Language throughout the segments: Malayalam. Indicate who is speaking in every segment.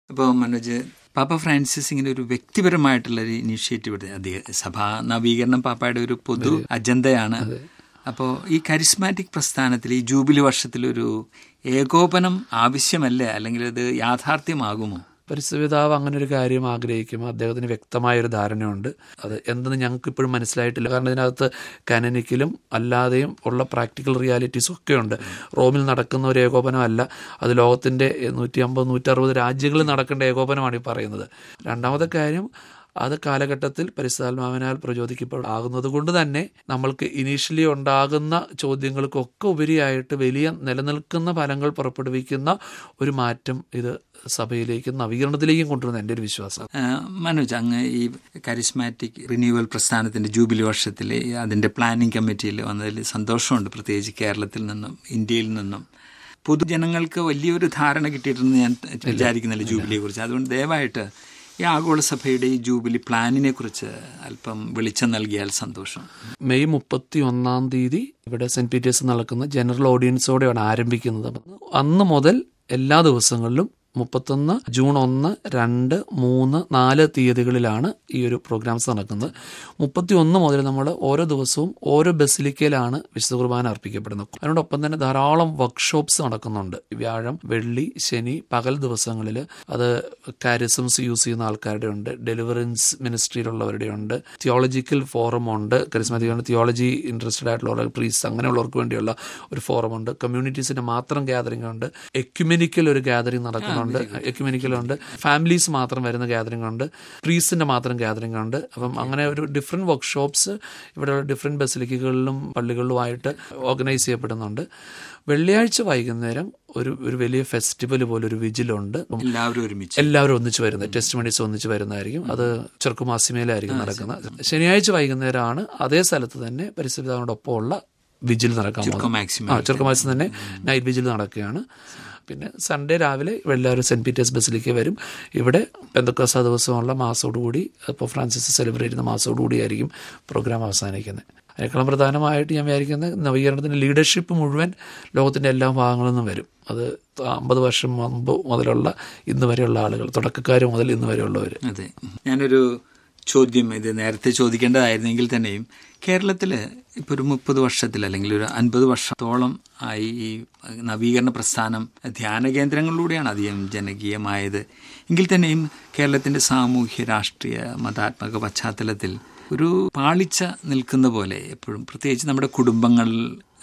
Speaker 1: ഇപ്പോൾ മനോജ് പാപ്പ ഫ്രാൻസിസ് ഇങ്ങനെ ഒരു വ്യക്തിപരമായിട്ടുള്ള ഒരു ഇനീഷ്യേറ്റീവ് എടുത്ത് അദ്ദേഹം സഭാ നവീകരണം പാപ്പയുടെ ഒരു പൊതു അജണ്ടയാണ് അപ്പോൾ ഈ കരിസ്മാറ്റിക് പ്രസ്ഥാനത്തിൽ ഈ ജൂബിലി വർഷത്തിലൊരു ഏകോപനം ആവശ്യമല്ലേ അല്ലെങ്കിൽ അത് യാഥാർത്ഥ്യമാകുമോ
Speaker 2: പരിസ്ഥിതിപിതാവ് അങ്ങനെ ഒരു കാര്യം ആഗ്രഹിക്കുമ്പോൾ അദ്ദേഹത്തിന് വ്യക്തമായൊരു ധാരണയുണ്ട് അത് എന്തെന്ന് ഞങ്ങൾക്ക് ഇപ്പോഴും മനസ്സിലായിട്ടില്ല കാരണം ഇതിനകത്ത് കാനനിക്കലും അല്ലാതെയും ഉള്ള പ്രാക്ടിക്കൽ റിയാലിറ്റീസും ഒക്കെ ഉണ്ട് റോമിൽ നടക്കുന്ന ഒരു ഏകോപനമല്ല അത് ലോകത്തിൻ്റെ നൂറ്റി അമ്പത് നൂറ്ററുപത് രാജ്യങ്ങളിൽ നടക്കേണ്ട ഏകോപനമാണ് ഈ പറയുന്നത് രണ്ടാമത്തെ കാര്യം അത് കാലഘട്ടത്തിൽ പരിസ്ഥിതാത്മാവിനാൽ പ്രചോദിക്കപ്പെടാകുന്നത് കൊണ്ട് തന്നെ നമ്മൾക്ക് ഇനീഷ്യലി ഉണ്ടാകുന്ന ചോദ്യങ്ങൾക്കൊക്കെ ഉപരിയായിട്ട് വലിയ നിലനിൽക്കുന്ന ഫലങ്ങൾ പുറപ്പെടുവിക്കുന്ന ഒരു മാറ്റം ഇത് സഭയിലേക്കും നവീകരണത്തിലേക്കും കൊണ്ടുവരുന്ന എൻ്റെ ഒരു വിശ്വാസം
Speaker 1: മനോജ് അങ്ങ് ഈ കരിസ്മാറ്റിക് റിന്യൂവൽ പ്രസ്ഥാനത്തിന്റെ ജൂബിലി വർഷത്തിൽ അതിന്റെ പ്ലാനിംഗ് കമ്മിറ്റിയിൽ വന്നതിൽ സന്തോഷമുണ്ട് പ്രത്യേകിച്ച് കേരളത്തിൽ നിന്നും ഇന്ത്യയിൽ നിന്നും പൊതുജനങ്ങൾക്ക് വലിയൊരു ധാരണ കിട്ടിയിട്ടുണ്ടെന്ന് ഞാൻ വിചാരിക്കുന്നില്ല ജൂബിലിയെ കുറിച്ച് അതുകൊണ്ട് ദയവായിട്ട് ഈ ആഗോള സഭയുടെ ഈ ജൂബിലി പ്ലാനിനെ കുറിച്ച് അല്പം വെളിച്ചം നൽകിയാൽ സന്തോഷം
Speaker 2: മെയ് മുപ്പത്തി ഒന്നാം തീയതി ഇവിടെ സെന്റ് പീറ്റേഴ്സ് നടക്കുന്ന ജനറൽ ഓഡിയൻസോടെയാണ് ആരംഭിക്കുന്നത് അന്ന് മുതൽ എല്ലാ ദിവസങ്ങളിലും മുപ്പത്തൊന്ന് ജൂൺ ഒന്ന് രണ്ട് മൂന്ന് നാല് തീയതികളിലാണ് ഈ ഒരു പ്രോഗ്രാംസ് നടക്കുന്നത് മുപ്പത്തി ഒന്ന് മുതൽ നമ്മൾ ഓരോ ദിവസവും ഓരോ ബസിലിക്കയിലാണ് വിശുദ്ധ കുർബാന അർപ്പിക്കപ്പെടുന്നത് അതിനോടൊപ്പം തന്നെ ധാരാളം വർക്ക്ഷോപ്സ് നടക്കുന്നുണ്ട് വ്യാഴം വെള്ളി ശനി പകൽ ദിവസങ്ങളിൽ അത് കാരിസംസ് യൂസ് ചെയ്യുന്ന ആൾക്കാരുടെ ഉണ്ട് ഡെലിവറൻസ് മിനിസ്ട്രിയിലുള്ളവരുടെ ഉണ്ട് തിയോളജിക്കൽ ഫോറം ഉണ്ട് കരിസ്മാറ്റിക് തിയോളജി ഇൻട്രസ്റ്റഡ് ആയിട്ടുള്ള പ്രീസ് അങ്ങനെയുള്ളവർക്ക് വേണ്ടിയുള്ള ഒരു ഫോറം ഉണ്ട് കമ്മ്യൂണിറ്റീസിന്റെ മാത്രം ഗ്യാതറിംഗ് ഉണ്ട് എക്യുമെനിക്കൽ ഒരു ഗ്യാതറിംഗ് നടക്കുന്നുണ്ട് എക്യുമെനിക്കലുണ്ട് ഫാമിലീസ് മാത്രം വരുന്ന ഗ്യാതറിംഗ് ഉണ്ട് പ്രീസിന്റെ മാത്രം ഗ്യാതറിംഗ് ഉണ്ട് അപ്പം അങ്ങനെ ഒരു ഡിഫറെന്റ് വർക്ക്ഷോപ്സ് ഇവിടെയുള്ള ഡിഫറെന്റ് ബസിലിക്കകളിലും പള്ളികളിലുമായിട്ട് ഓർഗനൈസ് ചെയ്യപ്പെടുന്നുണ്ട് വെള്ളിയാഴ്ച വൈകുന്നേരം ഒരു ഒരു വലിയ ഫെസ്റ്റിവൽ പോലെ ഒരു വിജിലുണ്ട്
Speaker 1: എല്ലാവരും ഒരുമിച്ച്
Speaker 2: എല്ലാവരും ഒന്നിച്ച് വരുന്നത് ടെസ്റ്റ് മണീസ് ഒന്നിച്ച് വരുന്നതായിരിക്കും അത് ചെറുക്കുമാസിമയിലായിരിക്കും നടക്കുന്നത് ശനിയാഴ്ച വൈകുന്നേരമാണ് അതേ സ്ഥലത്ത് തന്നെ പരിസ്ഥിതിയോടൊപ്പം ഉള്ള വിജിൽ നടക്കാൻ പോകുന്നത് ആ ചെറുക്കുമാസം തന്നെ നൈറ്റ് വിജിൽ നടക്കുകയാണ് പിന്നെ സൺഡേ രാവിലെ എല്ലാവരും സെൻറ്റ് പീറ്റേഴ്സ് ബസിലേക്ക് വരും ഇവിടെ പെന്തക്കോസ ദിവസമുള്ള മാസോടുകൂടി ഇപ്പോൾ ഫ്രാൻസിസ് സെലിബ്രേറ്റ് ചെയ്യുന്ന മാസോടുകൂടി ആയിരിക്കും പ്രോഗ്രാം അവസാനിക്കുന്നത് അതിനേക്കാളും പ്രധാനമായിട്ട് ഞാൻ വിചാരിക്കുന്നത് നവീകരണത്തിൻ്റെ ലീഡർഷിപ്പ് മുഴുവൻ ലോകത്തിൻ്റെ എല്ലാ ഭാഗങ്ങളിൽ നിന്നും വരും അത് അമ്പത് വർഷം മുമ്പ് മുതലുള്ള ഇന്ന് വരെയുള്ള ആളുകൾ തുടക്കക്കാർ മുതൽ ഇന്ന് വരെയുള്ളവർ
Speaker 1: അതെ ഞാനൊരു ചോദ്യം ഇത് നേരത്തെ ചോദിക്കേണ്ടതായിരുന്നെങ്കിൽ തന്നെയും കേരളത്തിൽ ഇപ്പോൾ ഒരു മുപ്പത് വർഷത്തിൽ അല്ലെങ്കിൽ ഒരു അൻപത് വർഷത്തോളം ആയി ഈ നവീകരണ പ്രസ്ഥാനം ധ്യാന കേന്ദ്രങ്ങളിലൂടെയാണ് അധികം ജനകീയമായത് എങ്കിൽ തന്നെയും കേരളത്തിൻ്റെ സാമൂഹ്യ രാഷ്ട്രീയ മതാത്മക പശ്ചാത്തലത്തിൽ ഒരു പാളിച്ച നിൽക്കുന്ന പോലെ എപ്പോഴും പ്രത്യേകിച്ച് നമ്മുടെ കുടുംബങ്ങളിൽ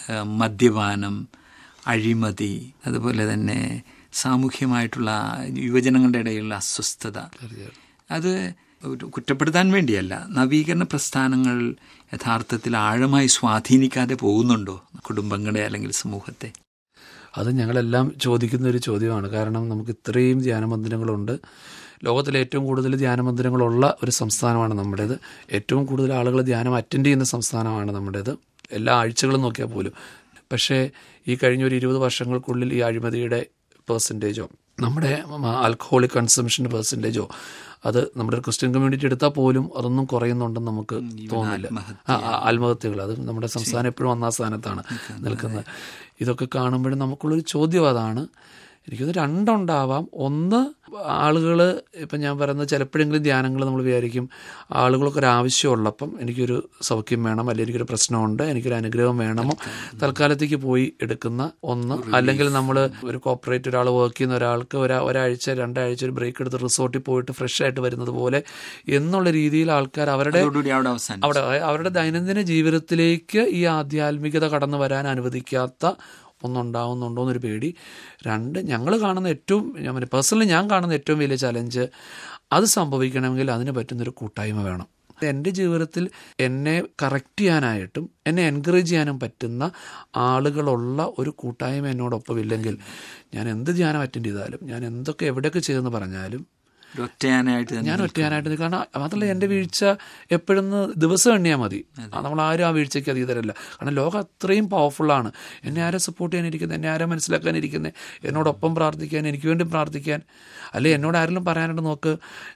Speaker 1: മദ്യപാനം അഴിമതി അതുപോലെ തന്നെ സാമൂഹ്യമായിട്ടുള്ള യുവജനങ്ങളുടെ ഇടയിലുള്ള അസ്വസ്ഥത അത് ഒരു കുറ്റപ്പെടുത്താൻ വേണ്ടിയല്ല നവീകരണ പ്രസ്ഥാനങ്ങൾ യഥാർത്ഥത്തിൽ ആഴമായി സ്വാധീനിക്കാതെ പോകുന്നുണ്ടോ കുടുംബങ്ങളെ അല്ലെങ്കിൽ സമൂഹത്തെ
Speaker 2: അത് ഞങ്ങളെല്ലാം ചോദിക്കുന്ന ഒരു ചോദ്യമാണ് കാരണം നമുക്ക് ഇത്രയും ധ്യാനമന്ദിരങ്ങളുണ്ട് ലോകത്തിലെ ഏറ്റവും കൂടുതൽ ധ്യാനമന്ദിരങ്ങളുള്ള ഒരു സംസ്ഥാനമാണ് നമ്മുടേത് ഏറ്റവും കൂടുതൽ ആളുകൾ ധ്യാനം അറ്റൻഡ് ചെയ്യുന്ന സംസ്ഥാനമാണ് നമ്മുടേത് എല്ലാ ആഴ്ചകളും നോക്കിയാൽ പോലും പക്ഷേ ഈ കഴിഞ്ഞ ഒരു ഇരുപത് വർഷങ്ങൾക്കുള്ളിൽ ഈ അഴിമതിയുടെ പേഴ്സൻറ്റേജോ നമ്മുടെ ആൽക്കഹോളിക് കൺസംഷൻ്റെ പേഴ്സൻറ്റേജോ അത് നമ്മുടെ ക്രിസ്ത്യൻ കമ്മ്യൂണിറ്റി എടുത്താൽ പോലും അതൊന്നും കുറയുന്നുണ്ടെന്ന് നമുക്ക് തോന്നുന്നില്ല ആത്മഹത്യകൾ അത് നമ്മുടെ സംസ്ഥാനം എപ്പോഴും ഒന്നാം സ്ഥാനത്താണ് നിൽക്കുന്നത് ഇതൊക്കെ കാണുമ്പോഴും നമുക്കുള്ളൊരു ചോദ്യം അതാണ് എനിക്കത് രണ്ടുണ്ടാവാം ഒന്ന് ആളുകൾ ഇപ്പം ഞാൻ പറയുന്നത് ചിലപ്പോഴെങ്കിലും ധ്യാനങ്ങൾ നമ്മൾ വിചാരിക്കും ആളുകൾക്ക് ഒരു ആവശ്യമുള്ളപ്പം എനിക്കൊരു സൗഖ്യം വേണം അല്ലെങ്കിൽ എനിക്കൊരു പ്രശ്നമുണ്ട് എനിക്കൊരു അനുഗ്രഹം വേണമോ തൽക്കാലത്തേക്ക് പോയി എടുക്കുന്ന ഒന്ന് അല്ലെങ്കിൽ നമ്മൾ ഒരു കോപ്പറേറ്റ് ഒരാൾ വർക്ക് ചെയ്യുന്ന ഒരാൾക്ക് ഒരാ ഒരാഴ്ച രണ്ടാഴ്ച ഒരു ബ്രേക്ക് എടുത്ത് റിസോർട്ടിൽ പോയിട്ട് ഫ്രഷ് ആയിട്ട് വരുന്നത് പോലെ എന്നുള്ള രീതിയിൽ ആൾക്കാർ അവരുടെ അവിടെ അവരുടെ ദൈനംദിന ജീവിതത്തിലേക്ക് ഈ ആധ്യാത്മികത കടന്നു വരാൻ അനുവദിക്കാത്ത ഒന്നുണ്ടാവുന്നുണ്ടോ എന്നൊരു പേടി രണ്ട് ഞങ്ങൾ കാണുന്ന ഏറ്റവും ഞാൻ പേഴ്സണലി ഞാൻ കാണുന്ന ഏറ്റവും വലിയ ചലഞ്ച് അത് സംഭവിക്കണമെങ്കിൽ അതിന് പറ്റുന്നൊരു കൂട്ടായ്മ വേണം എൻ്റെ ജീവിതത്തിൽ എന്നെ കറക്റ്റ് ചെയ്യാനായിട്ടും എന്നെ എൻകറേജ് ചെയ്യാനും പറ്റുന്ന ആളുകളുള്ള ഒരു കൂട്ടായ്മ എന്നോടൊപ്പം ഇല്ലെങ്കിൽ ഞാൻ എന്ത് ധ്യാനം അറ്റൻഡ് ചെയ്താലും ഞാൻ എന്തൊക്കെ എവിടെയൊക്കെ ചെയ്തെന്ന് പറഞ്ഞാലും
Speaker 1: ഒറ്റയാനായിട്ട്
Speaker 2: ഞാൻ ഒറ്റയാനായിട്ട് കാരണം മാത്രമല്ല എൻ്റെ വീഴ്ച എപ്പോഴും ദിവസം എണ്ണിയാൽ മതി നമ്മൾ ആരും ആ വീഴ്ചയ്ക്ക് അതീതരല്ല കാരണം ലോകം അത്രയും പവർഫുള്ളാണ് എന്നെ ആരെ സപ്പോർട്ട് ചെയ്യാനിരിക്കുന്നത് എന്നെ ആരെ മനസ്സിലാക്കാനിരിക്കുന്നത് എന്നോടൊപ്പം പ്രാർത്ഥിക്കാൻ എനിക്ക് വേണ്ടി പ്രാർത്ഥിക്കാൻ അല്ലെ എന്നോട് ആരെങ്കിലും പറയാനായിട്ട് നോക്ക്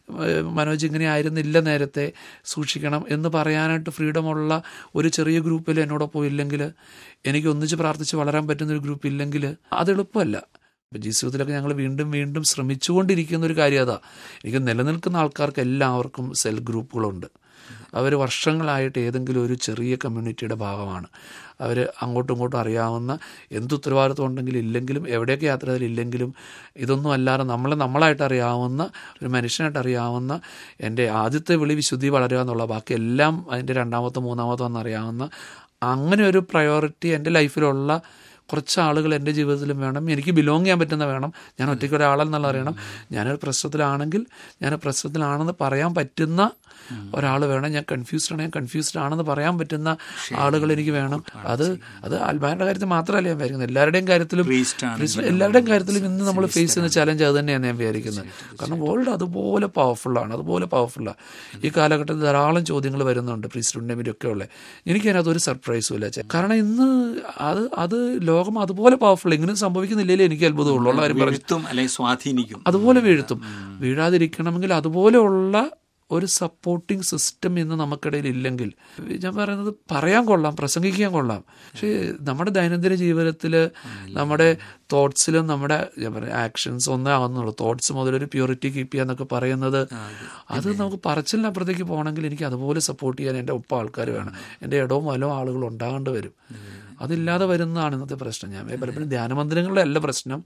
Speaker 2: മനോജ് ഇങ്ങനെ ആയിരുന്നില്ല നേരത്തെ സൂക്ഷിക്കണം എന്ന് പറയാനായിട്ട് ഫ്രീഡമുള്ള ഒരു ചെറിയ ഗ്രൂപ്പിൽ എന്നോടൊപ്പം ഇല്ലെങ്കിൽ എനിക്ക് ഒന്നിച്ച് പ്രാർത്ഥിച്ച് വളരാൻ പറ്റുന്ന ഒരു ഗ്രൂപ്പ് ഇല്ലെങ്കിൽ അത് എളുപ്പമല്ല ഇപ്പം ജീവിതത്തിലൊക്കെ ഞങ്ങൾ വീണ്ടും വീണ്ടും ശ്രമിച്ചുകൊണ്ടിരിക്കുന്ന ഒരു കാര്യം അതാ എനിക്ക് നിലനിൽക്കുന്ന ആൾക്കാർക്ക് എല്ലാവർക്കും സെൽ ഗ്രൂപ്പുകളുണ്ട് അവർ വർഷങ്ങളായിട്ട് ഏതെങ്കിലും ഒരു ചെറിയ കമ്മ്യൂണിറ്റിയുടെ ഭാഗമാണ് അവർ അങ്ങോട്ടും ഇങ്ങോട്ടും അറിയാവുന്ന എന്ത് ഉത്തരവാദിത്വം ഉണ്ടെങ്കിലും ഇല്ലെങ്കിലും എവിടെയൊക്കെ യാത്ര ചെയ്താലും ഇല്ലെങ്കിലും ഇതൊന്നും അല്ലാതെ നമ്മളെ നമ്മളായിട്ട് അറിയാവുന്ന ഒരു മനുഷ്യനായിട്ട് അറിയാവുന്ന എൻ്റെ ആദ്യത്തെ വിളി വിശുദ്ധി വളരുക എന്നുള്ള ബാക്കി എല്ലാം അതിൻ്റെ രണ്ടാമത്തെ മൂന്നാമത്തെ എന്നറിയാവുന്ന അങ്ങനെ ഒരു പ്രയോറിറ്റി എൻ്റെ ലൈഫിലുള്ള കുറച്ച് ആളുകൾ എൻ്റെ ജീവിതത്തിലും വേണം എനിക്ക് ബിലോങ് ചെയ്യാൻ പറ്റുന്ന വേണം ഞാൻ ഒറ്റയ്ക്ക് ഒരാളെന്നുള്ള അറിയണം ഞാനൊരു പ്രശ്നത്തിലാണെങ്കിൽ ഞാൻ പ്രശ്നത്തിലാണെന്ന് പറയാൻ പറ്റുന്ന ഒരാൾ വേണം ഞാൻ കൺഫ്യൂസ്ഡ് ആണ് ഞാൻ കൺഫ്യൂസ്ഡ് ആണെന്ന് പറയാൻ പറ്റുന്ന ആളുകൾ എനിക്ക് വേണം അത് അത് ആൽബായുടെ കാര്യത്തിൽ മാത്രമല്ല ഞാൻ വിചാരിക്കുന്നത് എല്ലാവരുടെയും കാര്യത്തിലും
Speaker 1: Priest ആണ്
Speaker 2: priest എല്ലാവരുടെയും കാര്യത്തിലും ഇന്ന് നമ്മൾ ഫേസ് ചെയ്യുന്ന ചലഞ്ച് അത് തന്നെയാണ് ഞാൻ വിചാരിക്കുന്നത് കാരണം വേൾഡ് അതുപോലെ പവർഫുള്ളാണ് അതുപോലെ പവർഫുള്ളാണ് ഈ കാലഘട്ടത്തിൽ ധാരാളം ചോദ്യങ്ങൾ വരുന്നുണ്ട് പ്രീസ്റ്റുണ്ടെങ്കിലും ഒക്കെ ഉള്ളത് എനിക്കതിനകത്ത് ഒരു സർപ്രൈസും ഇല്ല ചെ- കാരണം ഇന്ന് അത് അത് ലോകം അതുപോലെ പവർഫുൾ എങ്ങനെ സംഭവിക്കുന്നില്ലേ എനിക്ക് അത്ഭുതമുള്ളൂ ഉള്ള കാര്യം പറഞ്ഞു
Speaker 1: വീഴ്ത്തും അല്ലെങ്കിൽ സ്വാധീനിക്കും
Speaker 2: അതുപോലെ വീഴ്ത്തും വീഴാതിരിക്കണമെങ്കിൽ അതുപോലെയുള്ള ഒരു സപ്പോർട്ടിംഗ് സിസ്റ്റം ഇന്ന് നമുക്കിടയിൽ ഇല്ലെങ്കിൽ ഞാൻ പറയുന്നത് പറയാൻ കൊള്ളാം പ്രസംഗിക്കാൻ കൊള്ളാം പക്ഷേ നമ്മുടെ ദൈനംദിന ജീവിതത്തിൽ നമ്മുടെ തോട്ട്സിലും നമ്മുടെ ഞാൻ പറയാം ആക്ഷൻസ് ഒന്നേ ആവുന്നുള്ളൂ തോട്ട്സ് മുതലൊരു പ്യൂരിറ്റി കീപ്പ് ചെയ്യുക എന്നൊക്കെ പറയുന്നത് അത് നമുക്ക് പറച്ചിലിനപ്പുറത്തേക്ക് പോകണമെങ്കിൽ എനിക്ക് അതുപോലെ സപ്പോർട്ട് ചെയ്യാൻ എൻ്റെ ഒപ്പം ആൾക്കാർ വേണം എൻ്റെ ഇടവും വലവും ആളുകൾ ഉണ്ടാകേണ്ടി വരും അതില്ലാതെ വരുന്നതാണ് ഇന്നത്തെ പ്രശ്നം ഞാൻ പലപ്പോഴും ധ്യാനമന്ദിരങ്ങളുടെ അല്ല പ്രശ്നം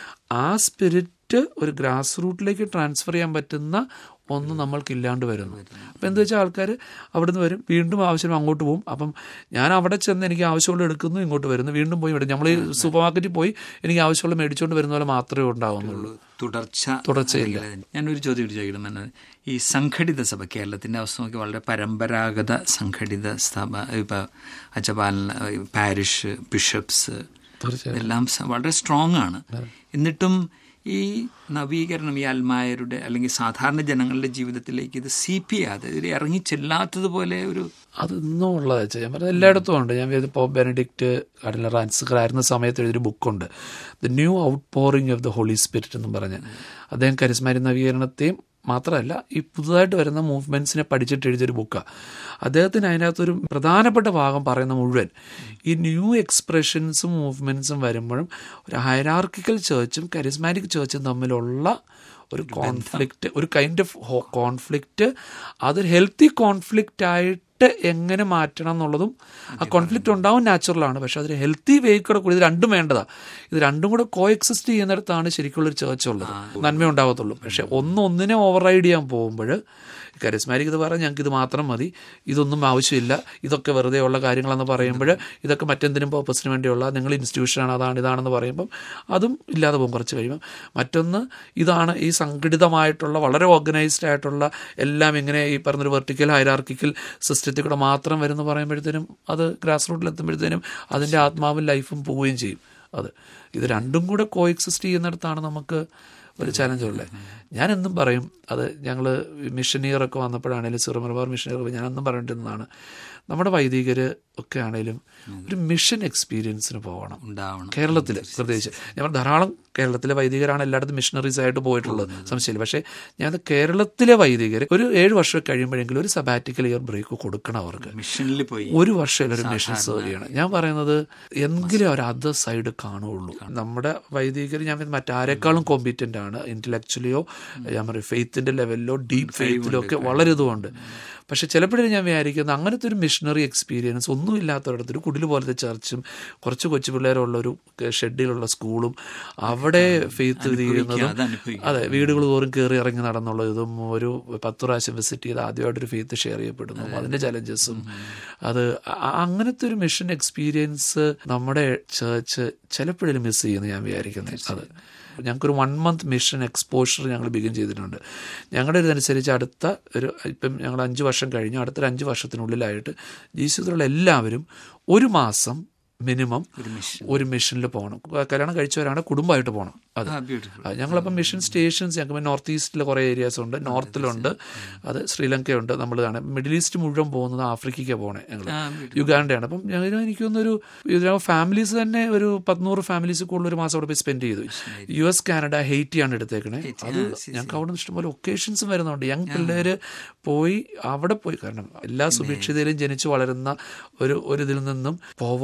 Speaker 2: ആ സ്പിരിറ്റ് ഒരു ഗ്രാസ് റൂട്ടിലേക്ക് ട്രാൻസ്ഫർ ചെയ്യാൻ പറ്റുന്ന ഒന്ന് നമ്മൾക്ക് ഇല്ലാണ്ട് വരുന്നു അപ്പം എന്താ വെച്ചാൽ ആൾക്കാർ അവിടെ നിന്ന് വരും വീണ്ടും ആവശ്യം അങ്ങോട്ട് പോകും അപ്പം ഞാൻ അവിടെ ചെന്ന് എനിക്ക് ആവശ്യമുള്ള എടുക്കുന്നു ഇങ്ങോട്ട് വരുന്നു വീണ്ടും പോയി വിടും നമ്മൾ ഈ സൂപ്പർ മാർക്കറ്റിൽ പോയി എനിക്ക് ആവശ്യമുള്ള മേടിച്ചുകൊണ്ട് വരുന്ന പോലെ മാത്രമേ ഉണ്ടാവുന്നുള്ളൂ
Speaker 1: തുടർച്ച
Speaker 2: തുടർച്ചയില്ല.
Speaker 1: അല്ലെങ്കിൽ ഞാനൊരു ചോദ്യം കൂടി ചോദിക്കണം എന്നത് ഈ സംഘടിത സഭ കേരളത്തിൻ്റെ അവസ്ഥ നോക്കി വളരെ പരമ്പരാഗത സംഘടിത സഭ ഇപ്പം അച്ചപാലന പാരിഷ് ബിഷപ്സ്
Speaker 2: തീർച്ചയായും
Speaker 1: ഇതെല്ലാം സ- വളരെ സ്ട്രോങ് ആണ് എന്നിട്ടും ഈ നവീകരണം ഈ അൽമായരുടെ അല്ലെങ്കിൽ സാധാരണ ജനങ്ങളുടെ ജീവിതത്തിലേക്ക് ഇത് സി പി ചെയ്യാതെ ഇത് ഇറങ്ങി ചെല്ലാത്തതുപോലെ ഒരു
Speaker 2: അത് ഇന്നും ഉള്ളത് വെച്ചാൽ ഞാൻ പറഞ്ഞത് എല്ലായിടത്തും ഉണ്ട് ഞാൻ ഇപ്പോൾ ബെനഡിക്റ്റ് കടല റാൻസ്കർ ആയിരുന്ന സമയത്ത് എഴുതിയൊരു ബുക്കുണ്ട് the new outpouring of the holy spirit എന്നും പറഞ്ഞ് അദ്ദേഹം കരിസ്മാരി നവീകരണത്തെയും മാത്രമല്ല ഈ പുതുതായിട്ട് വരുന്ന മൂവ്മെൻറ്റ്സിനെ പഠിച്ചിട്ട് എഴുതിയൊരു ബുക്കാണ് അദ്ദേഹത്തിന് അതിനകത്തൊരു പ്രധാനപ്പെട്ട ഭാഗം പറയുന്ന മുഴുവൻ ഈ ന്യൂ എക്സ്പ്രഷൻസും മൂവ്മെൻറ്റ്സും വരുമ്പോഴും ഒരു ഹൈറാർക്കിക്കൽ ചേർച്ചും കരിസ്മാറ്റിക് ചേർച്ചും തമ്മിലുള്ള ഒരു കോൺഫ്ലിക്റ്റ് ഒരു കൈൻഡ് ഓഫ് കോൺഫ്ലിക്റ്റ് അതൊരു ഹെൽത്തി കോൺഫ്ലിക്റ്റ് ആയിട്ട് എങ്ങനെ മാറ്റണം എന്നുള്ളതും ആ കോൺഫ്ലിക്റ്റ് ഉണ്ടാവും നാച്ചുറലാണ് പക്ഷെ അതൊരു ഹെൽത്തി വേ കൂടെ കൂടി ഇത് രണ്ടും വേണ്ടതാ ഇത് രണ്ടും കൂടെ കോ എക്സിസ്റ്റ് ചെയ്യുന്നിടത്താണ് ശരിക്കുള്ള ഒരു ചേർച്ച് ഉള്ളത് നന്മ ഉണ്ടാകത്തുള്ളൂ പക്ഷെ ഒന്ന് ഒന്നിനെ ഓവർ റൈഡ് ചെയ്യാൻ പോകുമ്പോൾ കരിസ്മാരിക് ഇത് പറയാൻ ഞങ്ങൾക്ക് ഇത് മാത്രം മതി ഇതൊന്നും ആവശ്യമില്ല ഇതൊക്കെ വെറുതെ ഉള്ള കാര്യങ്ങളെന്ന് പറയുമ്പോൾ ഇതൊക്കെ മറ്റെന്തിനും പർപ്പസിന് വേണ്ടിയുള്ള നിങ്ങൾ ഇൻസ്റ്റിറ്റ്യൂഷനാണ് അതാണ് ഇതാണെന്ന് പറയുമ്പം അതും ഇല്ലാതെ പോകും കുറച്ച് കഴിയുമ്പം മറ്റൊന്ന് ഇതാണ് ഈ സംഘടിതമായിട്ടുള്ള വളരെ ഓർഗനൈസ്ഡ് ആയിട്ടുള്ള എല്ലാം ഇങ്ങനെ ഈ പറഞ്ഞൊരു വെർട്ടിക്കൽ ഹൈറാർക്കിക്കൽ സിസ്റ്റത്തിൽ കൂടെ മാത്രം വരുന്ന പറയുമ്പോഴത്തേനും അത് ഗ്രാസ് റൂട്ടിൽ എത്തുമ്പോഴത്തേനും അതിൻ്റെ ആത്മാവും ലൈഫും പോവുകയും ചെയ്യും അത് ഇത് രണ്ടും കൂടെ കോ എക്സിസ്റ്റ് ചെയ്യുന്നിടത്താണ് നമുക്ക് ഒരു ചലഞ്ച് ഉള്ളത് ഞാൻ എന്നും പറയും അത് ഞങ്ങൾ മിഷനീറൊക്കെ വന്നപ്പോഴാണേലും സിറുമലബാർ മിഷനീർ ഞാൻ എന്നും പറഞ്ഞിരുന്നതാണ് നമ്മുടെ വൈദികർ ഒക്കെ ആണേലും ഒരു മിഷൻ എക്സ്പീരിയൻസിന് പോകണം
Speaker 1: ഉണ്ടാവണം
Speaker 2: കേരളത്തിൽ പ്രത്യേകിച്ച് ഞാൻ ധാരാളം കേരളത്തിലെ വൈദികരാണ് എല്ലായിടത്തും മിഷണറീസ് ആയിട്ട് പോയിട്ടുള്ളത് സംശയമില്ല പക്ഷേ ഞാൻ കേരളത്തിലെ വൈദികർ ഒരു ഏഴ് വർഷം കഴിയുമ്പോഴെങ്കിലും ഒരു സബാറ്റിക്കൽ ഇയർ ബ്രേക്ക് കൊടുക്കണം അവർക്ക്
Speaker 1: മിഷനിൽ പോയി
Speaker 2: ഒരു വർഷം ഒരു മിഷൻ സെർവ് ചെയ്യണം ഞാൻ പറയുന്നത് എങ്കിലും ഒരു അതർ സൈഡ് കാണുള്ളൂ നമ്മുടെ വൈദികർ ഞാൻ മറ്റാരെക്കാളും കോമ്പീറ്റന്റ് ആണ് ഇന്റലക്ച്വലിയോ ഞാൻ പറയും ഫെയ്ത്തിന്റെ ലെവലിലോ ഡീപ്പ് ഫെയ്ത്തിലോ ഒക്കെ വളരെ ഇതുമുണ്ട് പക്ഷെ ചിലപ്പോഴും ഞാൻ വിചാരിക്കുന്നത് അങ്ങനത്തെ ഒരു മിഷണറി എക്സ്പീരിയൻസ് ഒന്നും ഇല്ലാത്തവരടുത്ത് ഒരു കുടിൽ പോലത്തെ ചർച്ചും കുറച്ച് കൊച്ചു പിള്ളേരുള്ള ഒരു ഷെഡിലുള്ള സ്കൂളും അവിടെ ഫെയ്ത്ത് ചെയ്യുന്നതും
Speaker 1: അത് അനുഭവിക്കുക
Speaker 2: അതെ വീടുകൾ തോറും കയറി ഇറങ്ങി നടന്നുള്ള ഇതും ഒരു പത്ത് പ്രാവശ്യം വിസിറ്റ് ചെയ്ത് ആദ്യമായിട്ടൊരു ഫെയ്ത്ത് ഷെയർ ചെയ്യപ്പെടുന്നു അതിൻ്റെ ചലഞ്ചസും അത് അ- അങ്ങനത്തെ ഒരു മിഷൻ എക്സ്പീരിയൻസ് നമ്മുടെ ചേർച്ച് ചിലപ്പോഴും മിസ് ചെയ്യുന്നു ഞാൻ വിചാരിക്കുന്നത് അത് ഞങ്ങൾക്കൊരു വൺ മന്ത് മിഷൻ എക്സ്പോഷർ ഞങ്ങൾ ബിഗിൻ ചെയ്തിട്ടുണ്ട് ഞങ്ങളുടെ ഇതനുസരിച്ച് അടുത്ത ഒരു ഇപ്പം ഞങ്ങൾ അഞ്ച് വർഷം കഴിഞ്ഞു അടുത്തൊരു അഞ്ച് വർഷത്തിനുള്ളിലായിട്ട് ജീവിതത്തിലുള്ള എല്ലാവരും ഒരു മാസം മിനിമം
Speaker 1: ഒരു മിഷൻ
Speaker 2: ഒരു മിഷനിൽ പോകണം കല്യാണം കഴിച്ചവരാണ് കുടുംബമായിട്ട് പോകണം അത്
Speaker 1: ആ ബ്യൂട്ടിഫുൾ
Speaker 2: ആ, ഞങ്ങളപ്പം മിഷൻ സ്റ്റേഷൻസ് ഞങ്ങൾക്ക് നോർത്ത് ഈസ്റ്റിൽ കുറേ ഏരിയാസ് ഉണ്ട് നോർത്തിലുണ്ട് അത് ശ്രീലങ്കയുണ്ട് നമ്മൾ കാണാം മിഡിൽ ഈസ്റ്റ് മുഴുവൻ പോകുന്നത് ആഫ്രിക്കയ്ക്ക് പോകണേ ഞങ്ങൾ
Speaker 1: ആ
Speaker 2: യുഗാണ്ടയാണ് അപ്പം ഞങ്ങൾ എനിക്ക് തോന്നുന്നൊരു ഇതിനകം ഫാമിലീസ് തന്നെ ഒരു പത്തുനൂറ് ഫാമിലീസ് കൂടുതൽ ഒരു മാസം അവിടെ പോയി സ്പെൻഡ് ചെയ്തു യു എസ് കാനഡ ഹെയ്റ്റിയാണ് എടുത്തേക്കണേ അത് ഞങ്ങൾക്ക് അവിടെ നിന്ന് ഇഷ്ടംപോലെ ഒക്കേഷൻസും വരുന്നുണ്ട് യങ് പിള്ളേര് പോയി അവിടെ പോയി കാരണം എല്ലാ സുഭിക്ഷിതയിലും ജനിച്ചു വളരുന്ന ഒരു ഒരു ഇതിൽ നിന്നും പോവേർട്ടി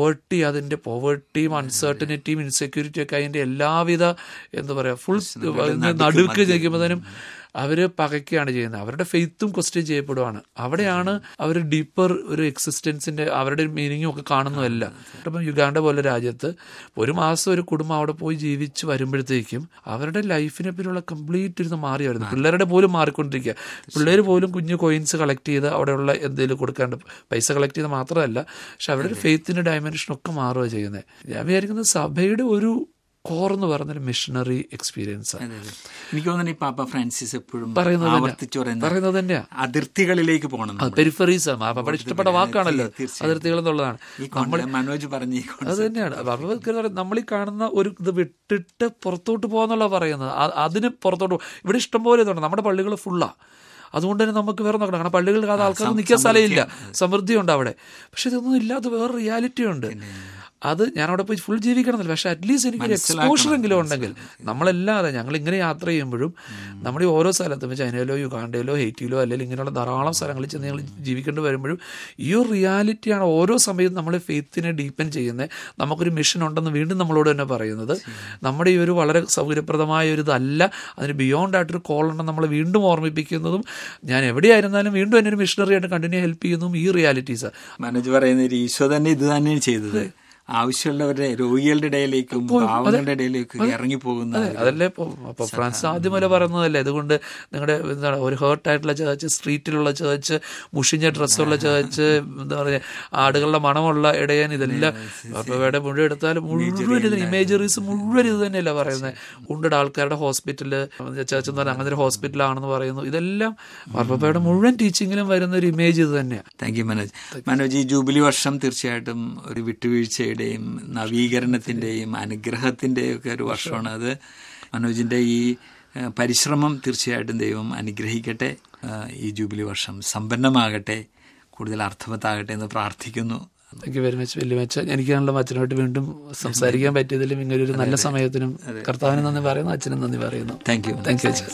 Speaker 2: അതിൻ്റെ പോവേർട്ടിയും അൺസർട്ടനിറ്റിയും ഇൻസെക്യൂരിറ്റിയും ഒക്കെ അതിൻ്റെ എല്ലാവിധ എന്താ പറയുക ഫുൾ നടുക്ക് നിൽക്കുമ്പോഴത്തേനും അവർ പകയ്ക്കുകയാണ് ചെയ്യുന്നത് അവരുടെ ഫെയ്ത്തും ക്വസ്റ്റ്യൻ ചെയ്യപ്പെടുവാണ് അവിടെയാണ് അവർ ഡീപ്പർ ഒരു എക്സിസ്റ്റൻസിന്റെ അവരുടെ മീനിങ്ങും ഒക്കെ കാണുന്നതല്ല ഇപ്പം യുഗാണ്ട പോലെ രാജ്യത്ത് ഒരു മാസം ഒരു കുടുംബം അവിടെ പോയി ജീവിച്ച് വരുമ്പോഴത്തേക്കും അവരുടെ ലൈഫിനെ പറ്റിയുള്ള കംപ്ലീറ്റ് ഇരുന്ന് മാറി വരുന്നു പിള്ളേരുടെ പോലും മാറിക്കൊണ്ടിരിക്കുക പിള്ളേർ പോലും കുഞ്ഞു കോയിൻസ് കളക്ട് ചെയ്ത് അവിടെയുള്ള എന്തെങ്കിലും കൊടുക്കാണ്ട് പൈസ കളക്ട് ചെയ്ത് മാത്രമല്ല പക്ഷെ അവരുടെ ഫെയ്ത്തിന്റെ ഡയമെൻഷനൊക്കെ മാറുക ചെയ്യുന്നത് ഞാൻ വിചാരിക്കുന്നത് സഭയുടെ ഒരു കോർ എന്ന് പറഞ്ഞൊരു മിഷണറി എക്സ്പീരിയൻസ് ആണ്
Speaker 1: അതെ, അതെ. എനിക്ക് തോന്നുന്നു ഈ പാപ്പ ഫ്രാൻസിസ് എപ്പോഴും
Speaker 2: പറയുന്നത് തന്നെയാ.
Speaker 1: ആവർത്തിച്ചു പറയുന്നത്
Speaker 2: പറയുന്നത് തന്നെയാ
Speaker 1: അതിർത്തികളിലേക്ക് പോകണം നമ്മൾ.
Speaker 2: പെരിഫറീസ് അവിടെ ഇഷ്ടപ്പെട്ട വാക്കാണല്ലോ
Speaker 1: തീർച്ചയായും.
Speaker 2: അതിർത്തികൾ എന്നുള്ളതാണ്
Speaker 1: ഈ കോൺ- മനോജ് പറഞ്ഞ ഈ കോൺ-
Speaker 2: അത് തന്നെയാണ് അപ്പൊ നമ്മൾ ഈ കാണുന്ന ഒരു ഇത് വിട്ടിട്ട് പുറത്തോട്ട് പോകാന്നുള്ള പറയുന്നത് അ- അതിന് പുറത്തോട്ട് പോ- ഇവിടെ ഇഷ്ടംപോലെ ഇതുണ്ട് നമ്മുടെ പള്ളികൾ ഫുള്ളാ അതുകൊണ്ട് തന്നെ നമുക്ക് വേറെ നോക്കണം കാരണം പള്ളികളിൽ അത് ആൾക്കാർ നിൽക്കാൻ സ്ഥലമില്ല സമൃദ്ധിയുണ്ട് അവിടെ പക്ഷെ ഇതൊന്നും ഇല്ലാത്ത വേറെ റിയാലിറ്റി ഉണ്ട് അത് ഞാൻ അവിടെ പോയി ഫുൾ ജീവിക്കണമെന്നില്ല പക്ഷെ അറ്റ്ലീസ്റ്റ് എനിക്കൊരു എക്സ്പോഷർ എങ്കിലും ഉണ്ടെങ്കിൽ നമ്മളല്ലാതെ ഞങ്ങൾ ഇങ്ങനെ യാത്ര ചെയ്യുമ്പോഴും നമ്മുടെ ഈ ഓരോ സ്ഥലത്തും ചൈനയിലോ യുഗാണ്ടയിലോ ഹെയ്റ്റിയിലോ അല്ലെങ്കിൽ ഇങ്ങനെയുള്ള ധാരാളം സ്ഥലങ്ങളിൽ ചെന്ന് ഞങ്ങൾ ജീവിക്കേണ്ടി വരുമ്പോഴും ഈ ഒരു റിയാലിറ്റിയാണ് ഓരോ സമയത്തും നമ്മളെ ഫെയ്ത്തിനെ ഡീപ്പൻ ചെയ്യുന്നത് നമുക്കൊരു മിഷൻ ഉണ്ടെന്ന് വീണ്ടും നമ്മളോട് തന്നെ പറയുന്നത് നമ്മുടെ ഈ ഒരു വളരെ സൗകര്യപ്രദമായ ഒരു ഇതല്ല അതിന് ബിയോണ്ട് ആയിട്ടൊരു കോൾ ഉണ്ടെന്ന് നമ്മളെ വീണ്ടും ഓർമ്മിപ്പിക്കുന്നതും ഞാൻ എവിടെയായിരുന്നാലും വീണ്ടും എന്നെ ഒരു മിഷണറി ആയിട്ട് കണ്ടിന്യൂ ഹെൽപ്പ് ചെയ്യുന്നതും ഈ റിയാലിറ്റീസാണ്
Speaker 1: മനോജ് പറയുന്ന ഒരു ഈശോ തന്നെ ഇത് തന്നെയാണ് ചെയ്തത് ആവശ്യമുള്ളവരുടെ രോഗികളുടെ ഇടയിലേക്കും പാവങ്ങളുടെ ഇടയിലേക്കും ഇറങ്ങി പോകുന്ന
Speaker 2: അതല്ലേ ഇപ്പോൾ അപ്പോൾ ഫ്രാൻസ് ആദ്യം വരെ പറയുന്നതല്ലേ അതുകൊണ്ട് നിങ്ങളുടെ എന്താണ് ഒരു ഹേർട്ട് ആയിട്ടുള്ള ചേർച്ച് സ്ട്രീറ്റിലുള്ള ചേർച്ച് മുഷിഞ്ഞ ഡ്രസ്സുള്ള ചേർച്ച് എന്താ പറയുക ആടുകളുടെ മണമുള്ള ഇടയൻ ഇതെല്ലാം അപ്പോൾ ഇവിടെ മുഴുവൻ എടുത്താൽ മുഴുവൻ ഇതിന് ഇമേജറീസ് മുഴുവൻ ഇത് തന്നെയല്ല പറയുന്നത് ഉണ്ടയുടെ ആൾക്കാരുടെ ഹോസ്പിറ്റല് ചേർച്ച് എന്ന് പറഞ്ഞാൽ അങ്ങനെ ഒരു ഹോസ്പിറ്റലാണെന്ന് പറയുന്നു ഇതെല്ലാം മാർപ്പാപ്പയുടെ മുഴുവൻ ടീച്ചിങ്ങിലും വരുന്ന ഒരു ഇമേജ് ഇത് തന്നെയാണ്
Speaker 1: താങ്ക് യു മനോജ് മനോജ് ഈ ജൂബിലി വർഷം തീർച്ചയായിട്ടും ഒരു വിട്ടുവീഴ്ചയുടെയും നവീകരണത്തിന്റെയും അനുഗ്രഹത്തിന്റെയും ഒക്കെ ഒരു വർഷമാണ് അത് മനോജിന്റെ ഈ ഏഹ്, പരിശ്രമം തീർച്ചയായിട്ടും ദൈവം അനുഗ്രഹിക്കട്ടെ ഏഹ്, ഈ ജൂബിലി വർഷം സമ്പന്നമാകട്ടെ കൂടുതൽ അർത്ഥവത്താകട്ടെ എന്ന് പ്രാർത്ഥിക്കുന്നു
Speaker 2: താങ്ക് യു വെരി മച്ച് വലിയ മച്ച എനിക്കാണല്ലോ അച്ഛനായിട്ട് വീണ്ടും സംസാരിക്കാൻ പറ്റിയതിലും ഇങ്ങനെ ഒരു നല്ല സമയത്തിനും കർത്താവിന് നന്ദി പറയുന്നു അച്ഛനും നന്ദി പറയുന്നു
Speaker 1: താങ്ക് യു
Speaker 2: താങ്ക് യു അച്ഛൻ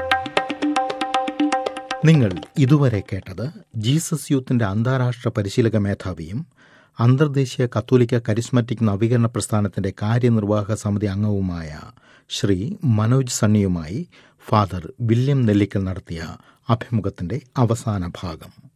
Speaker 3: നിങ്ങൾ ഇതുവരെ കേട്ടത് ജീസസ് യൂത്തിന്റെ അന്താരാഷ്ട്ര പരിശീലക മേധാവിയും അന്തർദേശീയ കത്തോലിക്ക കരിസ്മറ്റിക് നവീകരണ പ്രസ്ഥാനത്തിന്റെ കാര്യനിർവാഹക സമിതി അംഗവുമായ ശ്രീ മനോജ് സണ്ണിയുമായി ഫാദർ വില്യം നെല്ലിക്കൽ നടത്തിയ അഭിമുഖത്തിന്റെ അവസാന ഭാഗം